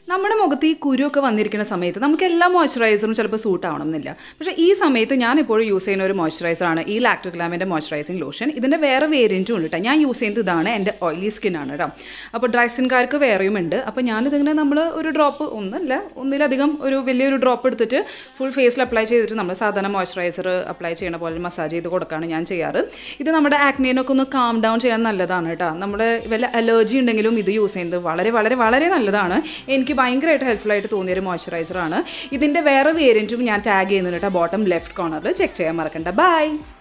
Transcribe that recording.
നമ്മുടെ മുഖത്ത് ഈ കുരുവൊക്കെ വന്നിരിക്കുന്ന സമയത്ത് നമുക്ക് എല്ലാ മോയ്സ്ചറൈസറും ചിലപ്പോൾ സൂട്ട് ആവണം എന്നില്ല പക്ഷേ ഈ സമയത്ത് ഞാൻ എപ്പോഴും യൂസ് ചെയ്യുന്ന ഒരു മോയ്സ്ചറൈസറാണ് ഈ ലാക്ടോഗ്ലാമിൻ്റെ മോയ്സ്ചറൈസിങ് ലോഷൻ ഇതിൻ്റെ വേറെ വേരിയൻറ്റും ഉണ്ട് കേട്ടോ ഞാൻ യൂസ് ചെയ്യുന്നത് ഇതാണ് എൻ്റെ ഓയിലി സ്കിൻ ആണ് കേട്ടോ അപ്പോൾ ഡ്രൈ സ്കിൻകാർക്ക് വേറെയും ഉണ്ട് അപ്പോൾ ഞാനിതിങ്ങനെ നമ്മൾ ഒരു ഡ്രോപ്പ് ഒന്നല്ല ഒന്നിലധികം ഒരു വലിയൊരു ഡ്രോപ്പ് എടുത്തിട്ട് ഫുൾ ഫേസിൽ അപ്ലൈ ചെയ്തിട്ട് നമ്മൾ സാധാരണ മോയ്സ്ചറൈസർ അപ്ലൈ ചെയ്യണ പോലെ മസാജ് ചെയ്ത് കൊടുക്കുകയാണ് ഞാൻ ചെയ്യാറ് ഇത് നമ്മുടെ ആക്നീനൊക്കെ ഒന്ന് കാം ഡൗൺ ചെയ്യാൻ നല്ലതാണ് കേട്ടോ നമ്മുടെ വല്ല അലർജി ഉണ്ടെങ്കിലും ഇത് യൂസ് ചെയ്യുന്നത് വളരെ വളരെ വളരെ നല്ലതാണ് എനിക്ക് ഭയങ്കരമായിട്ട് ഹെൽപ്ഫുൾ ആയിട്ട് തോന്നിയൊരു മോയ്സ്ചറൈസറാണ് ഇതിൻ്റെ വേറെ വേരിയൻറ്റും ഞാൻ ടാഗ് ചെയ്യുന്നുണ്ട് കേട്ടോ ബോട്ടം ലെഫ്റ്റ് കോർണറിൽ ചെക്ക് ചെയ്യാൻ മറക്കണ്ട ബൈ